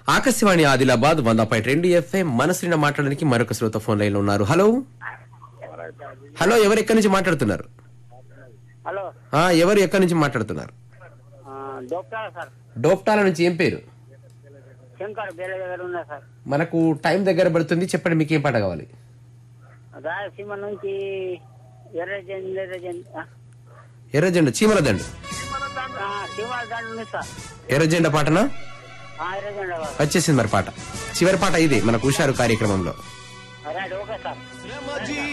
ఆకాశవాణి ఆదిలాబాద్ వంద పాయింట్ రెండు ఎఫ్ఎం మనసుని మాట్లాడడానికి మరొక శ్రోత ఫోన్ లైన్ లో ఉన్నారు హలో హలో ఎవరు ఎక్కడి నుంచి మాట్లాడుతున్నారు హలో ఆ, ఎవరు ఎక్కడి నుంచి మాట్లాడుతున్నారు ఆ, డాక్టర్ సార్ డోప్టాల నుంచి ఏం పేరు శంకర్ బేల దగ్గర ఉన్నా సార్ మనకు టైం దగ్గర పడుతుంది చెప్పండి మీకు ఏం పాట కావాలి రాయలసీమ నుంచి ఎర్రజెండ్ ఎర్రజెండ్ ఆ, ఎర్రజెండ చీమల దండు ఆ, శివాల దాంట్లో ఉంది సార్ ఎర్రజెండ పాటనా ఆ, ఎర్రజెండ కాదు. వచ్చేసింది మరి పాట చివరి పాట ఇది మనకు హుషారు కార్యక్రమంలో రైట్ ఓకే సార్